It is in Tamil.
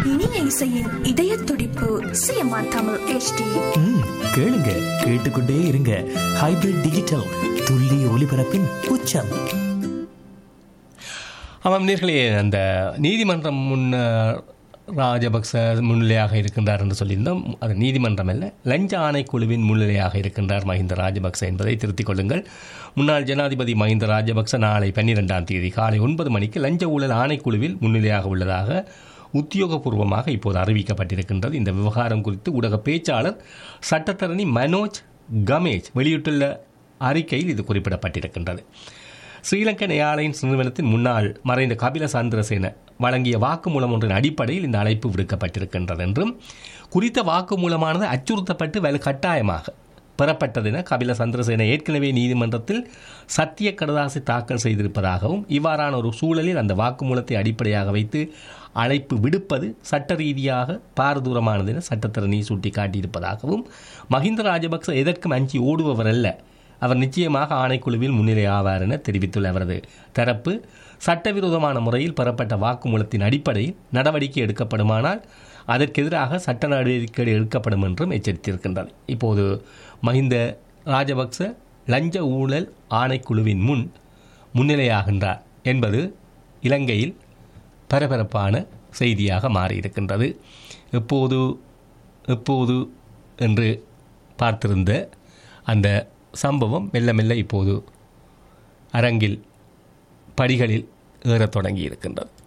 இனிய இசையின் இதய துடிப்பு சிஎம்ஆர் தமிழ் HD ம், கேளுங்க கேட்டுக்கொண்டே இருங்க ஹைபிரிட் டிஜிட்டல் துல்லிய ஒலிபரப்பின் உச்சம் ஆமாம் நேர்களே அந்த நீதிமன்றம் முன் ராஜபக்ச முன்னிலையாக இருக்கின்றார் என்று சொல்லியிருந்தோம் அது நீதிமன்றம் அல்ல லஞ்ச ஆணைக்குழுவின் முன்னிலையாக இருக்கின்றார் மஹிந்த ராஜபக்ச என்பதை திருத்திக் கொள்ளுங்கள் முன்னாள் ஜனாதிபதி மஹிந்த ராஜபக்ச நாளை பன்னிரெண்டாம் தேதி காலை ஒன்பது மணிக்கு லஞ்ச ஊழல் ஆணைக்குழுவில் முன்னிலையாக உள்ளதாக உத்தியோகபூர்வமாக இப்போது அறிவிக்கப்பட்டிருக்கின்றது இந்த விவகாரம் குறித்து ஊடக பேச்சாளர் சட்டத்தரணி மனோஜ் கமேஜ் வெளியிட்டுள்ள அறிக்கையில் இது குறிப்பிடப்பட்டிருக்கின்றது ஸ்ரீலங்கன் ஏர்லைன்ஸ் நிறுவனத்தின் முன்னாள் மறைந்த கபில சந்திரசேன வழங்கிய வாக்குமூலம் ஒன்றின் அடிப்படையில் இந்த அழைப்பு விடுக்கப்பட்டிருக்கின்றது என்றும் குறித்த வாக்குமூலமானது அச்சுறுத்தப்பட்டு வலு கட்டாயமாக பெறப்பட்டதென கபில சந்திரசேன ஏற்கனவே நீதிமன்றத்தில் சத்திய கடதாசி தாக்கல் செய்திருப்பதாகவும் இவ்வாறான ஒரு சூழலில் அந்த வாக்குமூலத்தை அடிப்படையாக வைத்து அழைப்பு விடுப்பது சட்ட ரீதியாக பாரதூரமானது என சட்டத்தரணி சுட்டிக்காட்டியிருப்பதாகவும் மஹிந்த ராஜபக்ச எதற்கும் அஞ்சி ஓடுபவர் அல்ல அவர் நிச்சயமாக ஆணைக்குழுவில் முன்னிலை ஆவார் என தெரிவித்துள்ள அவரது தரப்பு சட்டவிரோதமான முறையில் பெறப்பட்ட வாக்குமூலத்தின் அடிப்படையில் நடவடிக்கை எடுக்கப்படுமானால் அதற்கு எதிராக சட்ட நடவடிக்கை எடுக்கப்படும் என்றும் எச்சரித்திருக்கின்றது இப்போது மஹிந்த ராஜபக்ச லஞ்ச ஊழல் ஆணைக்குழுவின் முன் முன்னிலையாகின்றார் என்பது இலங்கையில் பரபரப்பான செய்தியாக மாறியிருக்கின்றது எப்போது எப்போது என்று பார்த்திருந்த அந்த சம்பவம் மெல்ல மெல்ல இப்போது அரங்கில் படிகளில் ஏறத் தொடங்கி இருக்கின்றது